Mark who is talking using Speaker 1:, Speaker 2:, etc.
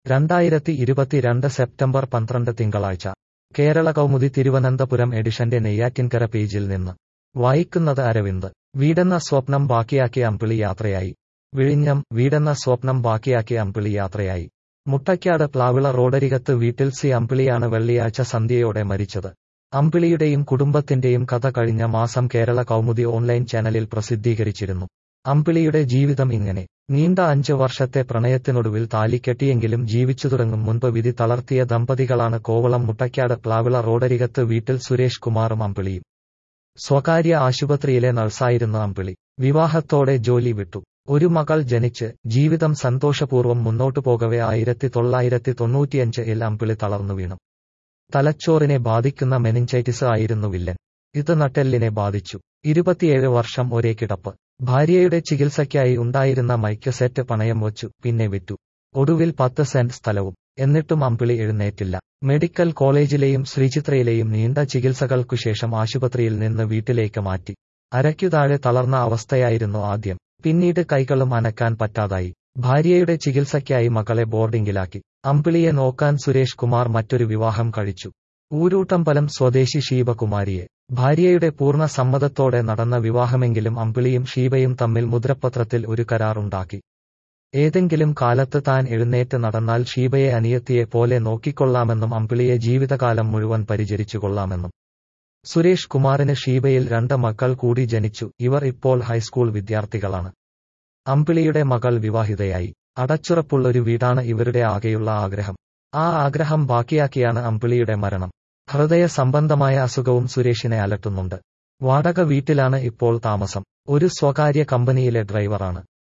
Speaker 1: രണ്ടായിരത്തി ഇരുപത്തിരണ്ട് സെപ്റ്റംബർ പന്ത്രണ്ട് തിങ്കളാഴ്ച കേരള കൗമുദി തിരുവനന്തപുരം എഡിഷന്റെ നെയ്യാറ്റിൻകര പേജിൽ നിന്ന് വായിക്കുന്നത് അരവിന്ദ് വീടെന്ന സ്വപ്നം ബാക്കിയാക്കി അമ്പിളി യാത്രയായി വിഴിഞ്ഞം വീടെന്ന സ്വപ്നം ബാക്കിയാക്കി അമ്പിളി യാത്രയായി മുട്ടയ്ക്കാട് പ്ലാവിള റോഡരികത്ത് വീട്ടിൽ സി അമ്പിളിയാണ് വെള്ളിയാഴ്ച സന്ധ്യയോടെ മരിച്ചത് അമ്പിളിയുടെയും കുടുംബത്തിന്റെയും കഥ കഴിഞ്ഞ മാസം കേരള കൗമുദി ഓൺലൈൻ ചാനലിൽ പ്രസിദ്ധീകരിച്ചിരുന്നു അമ്പിളിയുടെ ജീവിതം ഇങ്ങനെ നീണ്ട അഞ്ച് വർഷത്തെ പ്രണയത്തിനൊടുവിൽ താലിക്കെട്ടിയെങ്കിലും ജീവിച്ചു തുടങ്ങും മുൻപ് വിധി തളർത്തിയ ദമ്പതികളാണ് കോവളം മുട്ടയ്ക്കാട് പ്ലാവിള റോഡരികത്ത് വീട്ടിൽ സുരേഷ് കുമാറും അമ്പിളിയും സ്വകാര്യ ആശുപത്രിയിലെ നഴ്സായിരുന്ന അമ്പിളി വിവാഹത്തോടെ ജോലി വിട്ടു ഒരു മകൾ ജനിച്ച് ജീവിതം സന്തോഷപൂർവ്വം മുന്നോട്ടു പോകവെ ആയിരത്തി തൊള്ളായിരത്തി തൊണ്ണൂറ്റിയഞ്ച് ഇൽ അമ്പിളി തളർന്നു വീണു തലച്ചോറിനെ ബാധിക്കുന്ന മെനിഞ്ചൈറ്റിസ് ആയിരുന്നു വില്ലൻ ഇത് നട്ടെല്ലിനെ ബാധിച്ചു ഇരുപത്തിയേഴ് വർഷം ഒരേ കിടപ്പ് ഭാര്യയുടെ ചികിത്സയ്ക്കായി ഉണ്ടായിരുന്ന മൈക്ക് സെറ്റ് പണയം വച്ചു പിന്നെ വിറ്റു ഒടുവിൽ പത്ത് സെന്റ് സ്ഥലവും എന്നിട്ടും അമ്പിളി എഴുന്നേറ്റില്ല മെഡിക്കൽ കോളേജിലെയും ശ്രീചിത്രയിലെയും നീണ്ട ചികിത്സകൾക്കുശേഷം ആശുപത്രിയിൽ നിന്ന് വീട്ടിലേക്ക് മാറ്റി അരയ്ക്കുതാഴെ തളർന്ന അവസ്ഥയായിരുന്നു ആദ്യം പിന്നീട് കൈകളും അനക്കാൻ പറ്റാതായി ഭാര്യയുടെ ചികിത്സയ്ക്കായി മകളെ ബോർഡിംഗിലാക്കി അമ്പിളിയെ നോക്കാൻ സുരേഷ് കുമാർ മറ്റൊരു വിവാഹം കഴിച്ചു ഊരൂട്ടമ്പലം സ്വദേശി ഷീബകുമാരിയെ ഭാര്യയുടെ പൂർണ്ണ സമ്മതത്തോടെ നടന്ന വിവാഹമെങ്കിലും അമ്പിളിയും ഷീബയും തമ്മിൽ മുദ്രപത്രത്തിൽ ഒരു കരാറുണ്ടാക്കി ഏതെങ്കിലും കാലത്ത് താൻ എഴുന്നേറ്റ് നടന്നാൽ ഷീബയെ അനിയത്തിയെ പോലെ നോക്കിക്കൊള്ളാമെന്നും അമ്പിളിയെ ജീവിതകാലം മുഴുവൻ പരിചരിച്ചുകൊള്ളാമെന്നും സുരേഷ് കുമാറിന് ഷീബയിൽ രണ്ട് മക്കൾ കൂടി ജനിച്ചു ഇവർ ഇപ്പോൾ ഹൈസ്കൂൾ വിദ്യാർത്ഥികളാണ് അമ്പിളിയുടെ മകൾ വിവാഹിതയായി അടച്ചുറപ്പുള്ളൊരു വീടാണ് ഇവരുടെ ആകെയുള്ള ആഗ്രഹം ആ ആഗ്രഹം ബാക്കിയാക്കിയാണ് അമ്പിളിയുടെ മരണം ഹൃദയ സംബന്ധമായ അസുഖവും സുരേഷിനെ അലട്ടുന്നുണ്ട് വാടക വീട്ടിലാണ് ഇപ്പോൾ താമസം ഒരു സ്വകാര്യ കമ്പനിയിലെ ഡ്രൈവറാണ്